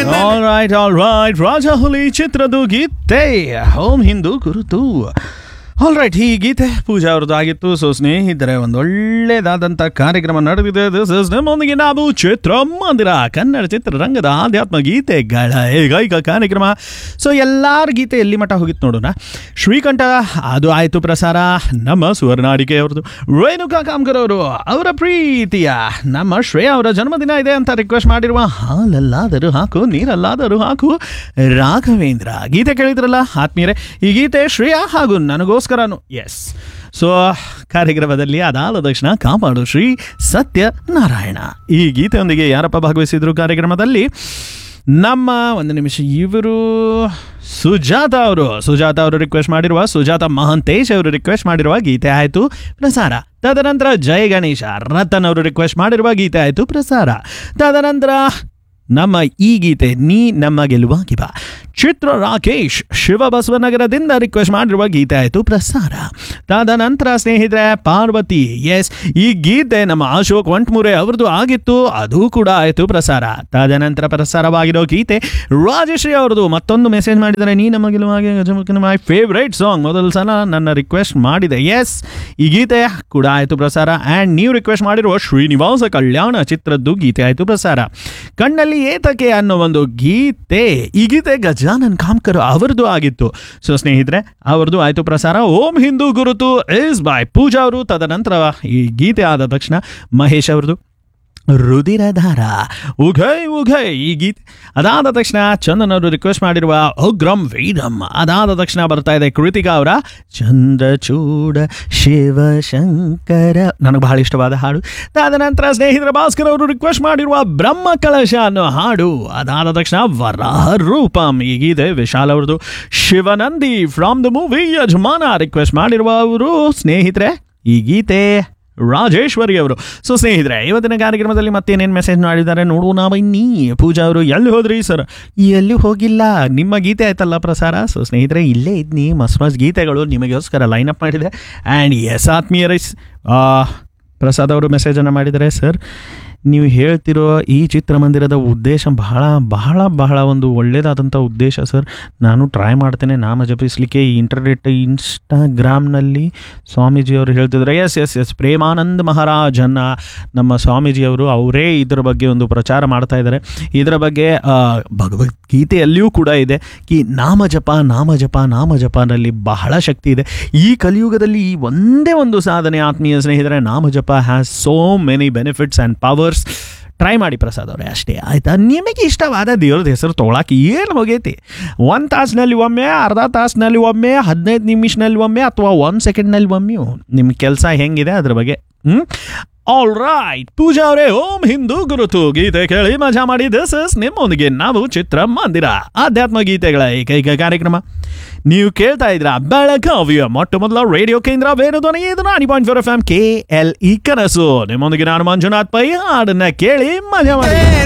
all right all right Rajahuli ಚಿತ್ರದ ಗೀತೆ home Hindu ಕುರಿತು ಆಲ್ ರೈಟ್ ಈ ಗೀತೆ ಪೂಜಾ ಅವ್ರದ್ದು ಆಗಿತ್ತು ಸೊ ಸ್ನೇಹಿತರೆ ಒಂದು ಒಳ್ಳೆಯದಾದಂಥ ಕಾರ್ಯಕ್ರಮ ನಡೆದಿದೆ ದಿಸ್ ಇಸ್ ನಮ್ಮೊಂದಿಗೆ ನಾವು ಚಿತ್ರಮಂದಿರ ಕನ್ನಡ ಚಿತ್ರರಂಗದ ಆಧ್ಯಾತ್ಮ ಗೀತೆಗಳ ಏಕೈಕ ಕಾರ್ಯಕ್ರಮ ಸೊ ಎಲ್ಲಾರ ಗೀತೆ ಎಲ್ಲಿ ಮಠ ಹೋಗಿತ್ತು ನೋಡೋಣ ಶ್ರೀಕಂಠ ಅದು ಆಯಿತು ಪ್ರಸಾರ ನಮ್ಮ ಸುವರ್ಣಾಡಿಕೆ ಅವ್ರದ್ದು ರೇಣುಕಾ ಕಾಮ್ಕರ್ ಅವರು ಅವರ ಪ್ರೀತಿಯ ನಮ್ಮ ಶ್ರೇಯಾ ಅವರ ಜನ್ಮದಿನ ಇದೆ ಅಂತ ರಿಕ್ವೆಸ್ಟ್ ಮಾಡಿರುವ ಹಾಲಲ್ಲಾದರೂ ಹಾಕು ನೀರಲ್ಲಾದರೂ ಹಾಕು ರಾಘವೇಂದ್ರ ಗೀತೆ ಕೇಳಿದ್ರಲ್ಲ ಆತ್ಮೀಯರೇ ಈ ಗೀತೆ ಶ್ರೇಯಾ ಹಾಗೂ ನನಗೋಸ್ಕರನು ಎಸ್ ಸೊ ಕಾರ್ಯಕ್ರಮದಲ್ಲಿ ಅದಾದ ತಕ್ಷಣ ಕಾಪಾಡು ಶ್ರೀ ಸತ್ಯನಾರಾಯಣ ಈ ಗೀತೆಯೊಂದಿಗೆ ಯಾರಪ್ಪ ಭಾಗವಹಿಸಿದ್ರು ಕಾರ್ಯಕ್ರಮದಲ್ಲಿ ನಮ್ಮ ಒಂದು ನಿಮಿಷ ಇವರು ಸುಜಾತ ಅವರು ಸುಜಾತ ಅವರು ರಿಕ್ವೆಸ್ಟ್ ಮಾಡಿರುವ ಸುಜಾತ ಮಹಂತೇಶ್ ಅವರು ರಿಕ್ವೆಸ್ಟ್ ಮಾಡಿರುವ ಗೀತೆ ಆಯಿತು ಪ್ರಸಾರ ತದನಂತರ ಜಯ ಗಣೇಶ ರತನ್ ಅವರು ರಿಕ್ವೆಸ್ಟ್ ಮಾಡಿರುವ ಗೀತೆ ಆಯಿತು ಪ್ರಸಾರ ತದನಂತರ ನಮ್ಮ ಈ ಗೀತೆ ನೀ ನಮ್ಮ ಗೆಲುವಾಗಿ ಬಾ ಚಿತ್ರ ರಾಕೇಶ್ ಶಿವಬಸವನಗರದಿಂದ ರಿಕ್ವೆಸ್ಟ್ ಮಾಡಿರುವ ಗೀತೆ ಆಯಿತು ಪ್ರಸಾರ ತದನಂತರ ಸ್ನೇಹಿತರೆ ಪಾರ್ವತಿ ಎಸ್ ಈ ಗೀತೆ ನಮ್ಮ ಅಶೋಕ್ ವಂಟ್ಮುರೆ ಅವ್ರದ್ದು ಆಗಿತ್ತು ಅದು ಕೂಡ ಆಯಿತು ಪ್ರಸಾರ ತದನಂತರ ಪ್ರಸಾರವಾಗಿರೋ ಗೀತೆ ರಾಜಶ್ರೀ ಅವ್ರದ್ದು ಮತ್ತೊಂದು ಮೆಸೇಜ್ ಮಾಡಿದ್ದಾರೆ ನೀ ನಮ್ಮ ಗೆಲುವಾಗಿ ಗಜಮುಖನ ಮೈ ಫೇವ್ರೇಟ್ ಸಾಂಗ್ ಮೊದಲ ಸಲ ನನ್ನ ರಿಕ್ವೆಸ್ಟ್ ಮಾಡಿದೆ ಎಸ್ ಈ ಗೀತೆ ಕೂಡ ಆಯಿತು ಪ್ರಸಾರ ಆ್ಯಂಡ್ ನೀವು ರಿಕ್ವೆಸ್ಟ್ ಮಾಡಿರುವ ಶ್ರೀನಿವಾಸ ಕಲ್ಯಾಣ ಚಿತ್ರದ್ದು ಗೀತೆ ಆಯಿತು ಪ್ರಸಾರ ಕಣ್ಣಲ್ಲಿ ಏತಕ್ಕೆ ಅನ್ನೋ ಒಂದು ಗೀತೆ ಈ ಗೀತೆ ಗಜಾನನ್ ಕಾಮ್ಕರ್ ಅವರದು ಆಗಿತ್ತು ಸೊ ಸ್ನೇಹಿತರೆ ಅವರದು ಆಯಿತು ಪ್ರಸಾರ ಓಂ ಹಿಂದೂ ಗುರುತು ಇಸ್ ಬಾಯ್ ಪೂಜಾ ಅವರು ತದನಂತರ ಈ ಗೀತೆ ಆದ ತಕ್ಷಣ ಮಹೇಶ್ ಅವ್ರದ್ದು ರುದಿರಧಾರ ಉಘೈ ಉಘೈ ಈ ಗೀತೆ ಅದಾದ ತಕ್ಷಣ ಚಂದನ್ ಅವರು ರಿಕ್ವೆಸ್ಟ್ ಮಾಡಿರುವ ಉಗ್ರಂ ವೀರಂ ಅದಾದ ತಕ್ಷಣ ಬರ್ತಾ ಇದೆ ಕೃತಿಕಾ ಅವರ ಚಂದ್ರಚೂಡ ಶಿವಶಂಕರ ನನಗೆ ಬಹಳ ಇಷ್ಟವಾದ ಹಾಡು ತದನಂತರ ಸ್ನೇಹಿತರ ಭಾಸ್ಕರ್ ಅವರು ರಿಕ್ವೆಸ್ಟ್ ಮಾಡಿರುವ ಬ್ರಹ್ಮ ಕಲಶ ಅನ್ನೋ ಹಾಡು ಅದಾದ ತಕ್ಷಣ ವರಾಹ ರೂಪಂ ಈ ಗೀತೆ ವಿಶಾಲ್ ಅವ್ರದ್ದು Shivanandi from the movie Yajamana request ಮಾಡಿರುವ ಅವರು ಸ್ನೇಹಿತರೆ ಈ ಗೀತೆ ರಾಜೇಶ್ವರಿ ಅವರು ಸೊ ಸ್ನೇಹಿತರೆ ಇವತ್ತಿನ ಕಾರ್ಯಕ್ರಮದಲ್ಲಿ ಮತ್ತೇನೇನು ಮೆಸೇಜ್ ಮಾಡಿದ್ದಾರೆ ನೋಡೋಣ ಬನ್ನಿ ಪೂಜಾ ಅವರು ಎಲ್ಲಿ ಹೋದ್ರಿ ಸರ್ ಎಲ್ಲಿ ಹೋಗಿಲ್ಲ ನಿಮ್ಮ ಗೀತೆ ಆಯ್ತಲ್ಲ ಪ್ರಸಾರ ಸೊ ಸ್ನೇಹಿತರೆ ಇಲ್ಲೇ ಇದ್ನಿ ಮಸ್ತ್ ಮಸ್ತ್ ಗೀತೆಗಳು ನಿಮಗೋಸ್ಕರ ಲೈನ್ ಅಪ್ ಮಾಡಿದೆ ಆ್ಯಂಡ್ ಎಸ್ ಆತ್ಮೀಯರೈಸ್ ಪ್ರಸಾದ್ ಅವರು ಮೆಸೇಜನ್ನು ಮಾಡಿದ್ದಾರೆ ಸರ್ ನೀವು ಹೇಳ್ತಿರೋ ಈ ಚಿತ್ರಮಂದಿರದ ಉದ್ದೇಶ ಬಹಳ ಬಹಳ ಬಹಳ ಒಂದು ಒಳ್ಳೆಯದಾದಂಥ ಉದ್ದೇಶ ಸರ್ ನಾನು ಟ್ರೈ ಮಾಡ್ತೇನೆ ನಾಮ ಜಪಿಸಲಿಕ್ಕೆ ಈ ಇಂಟರ್ನೆಟ್ ಇನ್ಸ್ಟಾಗ್ರಾಮ್ನಲ್ಲಿ ಸ್ವಾಮೀಜಿಯವರು ಹೇಳ್ತಿದ್ದಾರೆ ಎಸ್ ಎಸ್ ಎಸ್ ಪ್ರೇಮಾನಂದ್ ಮಹಾರಾಜನ್ನ ನಮ್ಮ ಸ್ವಾಮೀಜಿಯವರು ಅವರೇ ಇದರ ಬಗ್ಗೆ ಒಂದು ಪ್ರಚಾರ ಮಾಡ್ತಾ ಇದ್ದಾರೆ ಇದರ ಬಗ್ಗೆ ಆ, ಭಗವದ್ಗೀತೆಯಲ್ಲಿಯೂ ಕೂಡ ಇದೆ ಈ ನಾಮ ಜಪ ನಾಮ ಜಪ ನಾಮ ಜಪನಲ್ಲಿ ಬಹಳ ಶಕ್ತಿ ಇದೆ ಈ ಕಲಿಯುಗದಲ್ಲಿ ಈ ಒಂದೇ ಒಂದು ಸಾಧನೆ ಆತ್ಮೀಯ ಸ್ನೇಹಿತರೆ ನಾಮ ಜಪ has so many benefits and powers try ಮಾಡಿ ಪ್ರಸಾದ್ ಅವರೇ ಅಷ್ಟೇ ಆಯ್ತಾ ನಿಮಗೆ ಇಷ್ಟವಾದ ದೇವ್ರದ್ದು ಹೆಸರು ತೊಗೊಳಕ್ಕೆ ಏನು ಹೋಗೈತಿ ಒಂದು ತಾಸಿನಲ್ಲಿ ಒಮ್ಮೆ ಅರ್ಧ ತಾಸಿನಲ್ಲಿ ಒಮ್ಮೆ ಹದಿನೈದು ನಿಮಿಷನಲ್ಲಿ ಒಮ್ಮೆ ಅಥವಾ ಒಂದು ಸೆಕೆಂಡ್ನಲ್ಲಿ ಒಮ್ಮೆ ನಿಮ್ಮ ಕೆಲಸ ಹೆಂಗಿದೆ ಅದ್ರ ಬಗ್ಗೆ ಹ್ಞೂ ಆಲ್ ರೈಟ್ ಪೂಜಾ ಅವರೇ ಓಂ ಹಿಂದೂ ಗುರುತು ಗೀತೆ ಕೇಳಿ ಮಜಾ ಮಾಡಿ ದಿಸ್ ಇಸ್ ನಿಮ್ಮೊಂದಿಗೆ ನಾವು ಚಿತ್ರ ಮಂದಿರ ಆಧ್ಯಾತ್ಮ ಗೀತೆಗಳ ಏಕೈಕ ಕಾರ್ಯಕ್ರಮ ನೀವು ಕೇಳ್ತಾ ಇದ್ರ ಬೆಳಗಾವಿಯ ಮೊಟ್ಟ ಮೊದಲ ರೇಡಿಯೋ ಕೇಂದ್ರ ಬೇರೆ ಧ್ವನಿ ಇದು ನಾಡಿ point four F M K L E ಕನಸು ನಿಮ್ಮೊಂದಿಗೆ ನಾನು ಮಂಜುನಾಥ್ ಪೈ ಹಾಡನ್ನ ಕೇಳಿ ಮಜಾ ಮಾಡಿ